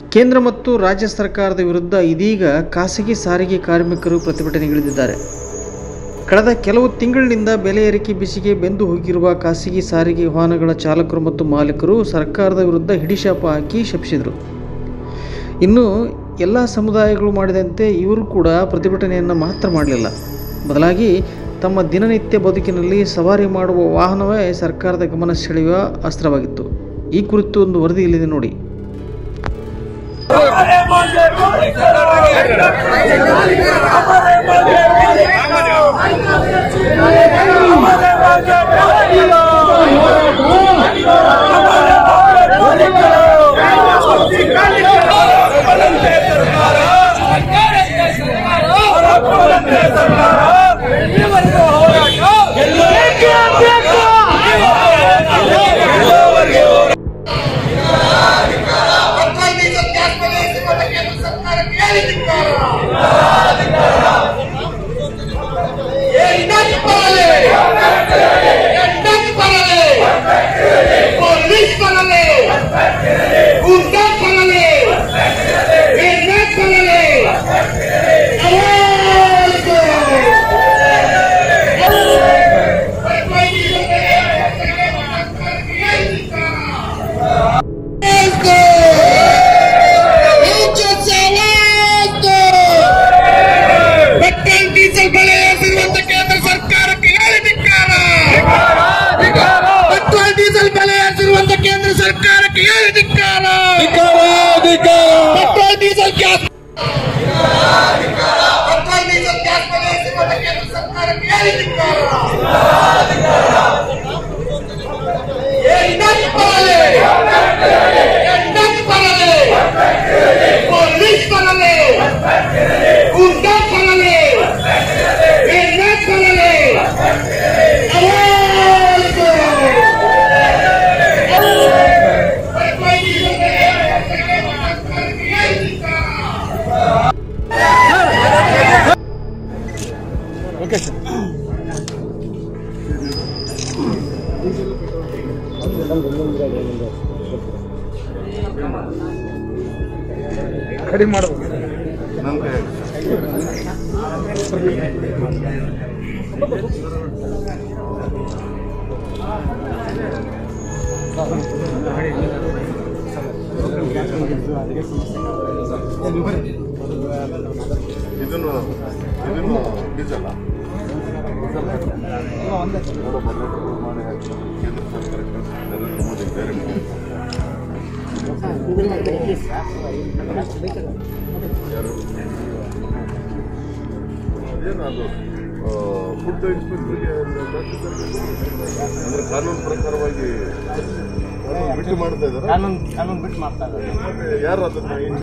ಕೇಂದ್ರ ಮತ್ತು ರಾಜ್ಯ ಸರ್ಕಾರದ ವಿರುದ್ಧ ಇದೀಗ ಖಾಸಗಿ ಸಾರಿಗೆ ಕಾರ್ಮಿಕರು ಪ್ರತಿಭಟನೆಗಿಳಿದಿದ್ದಾರೆ ಕಳೆದ ಕೆಲವು ತಿಂಗಳಿನಿಂದ ಬೆಲೆ ಏರಿಕೆ ಬಿಸಿಗೆ ಬೆಂದು ಹೋಗಿರುವ ಖಾಸಗಿ ಸಾರಿಗೆ ವಾಹನಗಳ ಚಾಲಕರು ಮತ್ತು ಮಾಲೀಕರು ಸರ್ಕಾರದ ವಿರುದ್ಧ ಹಿಡಿಶಾಪ ಹಾಕಿ ಶಪಿಸಿದರು ಇನ್ನು ಎಲ್ಲ ಸಮುದಾಯಗಳು ಮಾಡಿದಂತೆ ಇವರು ಕೂಡ ಪ್ರತಿಭಟನೆಯನ್ನು ಮಾತ್ರ ಮಾಡಲಿಲ್ಲ ಬದಲಾಗಿ ತಮ್ಮ ದಿನನಿತ್ಯ ಬದುಕಿನಲ್ಲಿ ಸವಾರಿ ಮಾಡುವ ವಾಹನವೇ ಸರ್ಕಾರದ ಗಮನ ಸೆಳೆಯುವ ಅಸ್ತ್ರವಾಗಿತ್ತು ಈ ಕುರಿತು ಒಂದು ವರದಿ ಇಲ್ಲಿದೆ ನೋಡಿ ಪೆಟ್ರೋಲ್ ಗ್ಯಾಸ್ ಬೆಲೆ ಏರಿಸಿರುವ ಕೇಂದ್ರ ಸರ್ಕಾರಕ್ಕೆ ಹೇಳಿ ಧಿಕ್ಕಾರ. ಎಂದಕ್ಕೆ ಬರಲಿ? ಎಂದಕ್ಕೆ ಬರಲಿ? ಪೊಲೀಸ್ ಬರಲಿ? ಗುಂಡಾ ಬರಲಿ? ಎಂದಕ್ಕೆ ಬರಲಿ? ಅರೇರಿಕೆ! ಪೆಟ್ರೋಲ್ ಡೀಸೆಲ್ ಬೆಲೆ ಏರಿಸಿರುವ ಸರ್ಕಾರಕ್ಕೆ ಹೇಳಿ ಧಿಕ್ಕಾರ. ಪೆಟ್ರೋಲ್ ಡೀಸೆಲ್ ಬೆಲೆ ಏರಿಸಿರುವಂತ ಕೇಂದ್ರ ಸರ್ಕಾರಕ್ಕೆ ಹೇಳಿ ಧಿಕ್ಕಾರ ಪೆಟ್ರೋಲ್ ಡೀಸೆಲ್ ಬೆಲೆ ಏರಿಸಿರುವಂತ ಕೇಂದ್ರ ಸರ್ಕಾರಕ್ಕೆ ಹೇಳಿ ಧಿಕ್ಕಾರ petrol diesel gas petrol diesel gas ಬೆಲೆ ಏರಿಸಿರುವಂತ ಕೇಂದ್ರ ಸರ್ಕಾರಕ್ಕೆ ಹೇಳಿ ಧಿಕ್ಕಾರ ಎಂದಕ್ಕೆ ಬರಲಿ ಎಂದಕ್ಕೆ ಬರಲಿ ಪೊಲೀಸ್ ಬರಲಿ ಗುಂಡಾ ಬರಲಿ ಎಂದಕ್ಕೆ ಬರಲಿ ಅರೇರಿಕೆ! ಪೆಟ್ರೋಲ್ ಡೀಸೆಲ್ ಬೆಲೆ ಏರಿಸಿರುವ ಸರ್ಕಾರಕ್ಕೆ ಹೇಳಿ ಧಿಕ್ಕಾರ. ಕಡಿಮೆ ಮಾಡೋದು ಇದನ್ನು ಇದನ್ನು ಡೀಸೆಲ್ಲ ನೋಡಪ್ಪ, ನೋಡ್ಕೊಂಡು ಮಾಡಿ ಹಾಕಿ. ಕೇಂದ್ರ ಸರ್ಕಾರಕ್ಕೆ ನರೇಂದ್ರ ಮೋದಿ ಡೈರೆಕ್ಟ್ ಯಾರು ಏನು ಅದು ಫುಡ್ ಇನ್ಸ್ಪೆಕ್ಟರ್ಗೆ ಅಂದ್ರೆ ಕಾನೂನು ಪ್ರಕಾರವಾಗಿ ಕಾನೂನು ಬಿಟ್ಟು ಮಾಡ್ತಾ ಇದ್ದಾರೆ ಕಾನೂನು ಕಾನೂನು ಬಿಟ್ಟು ಮಾಡ್ತಾ ಇದ್ದಾರೆ ಯಾರು ಅದನ್ನ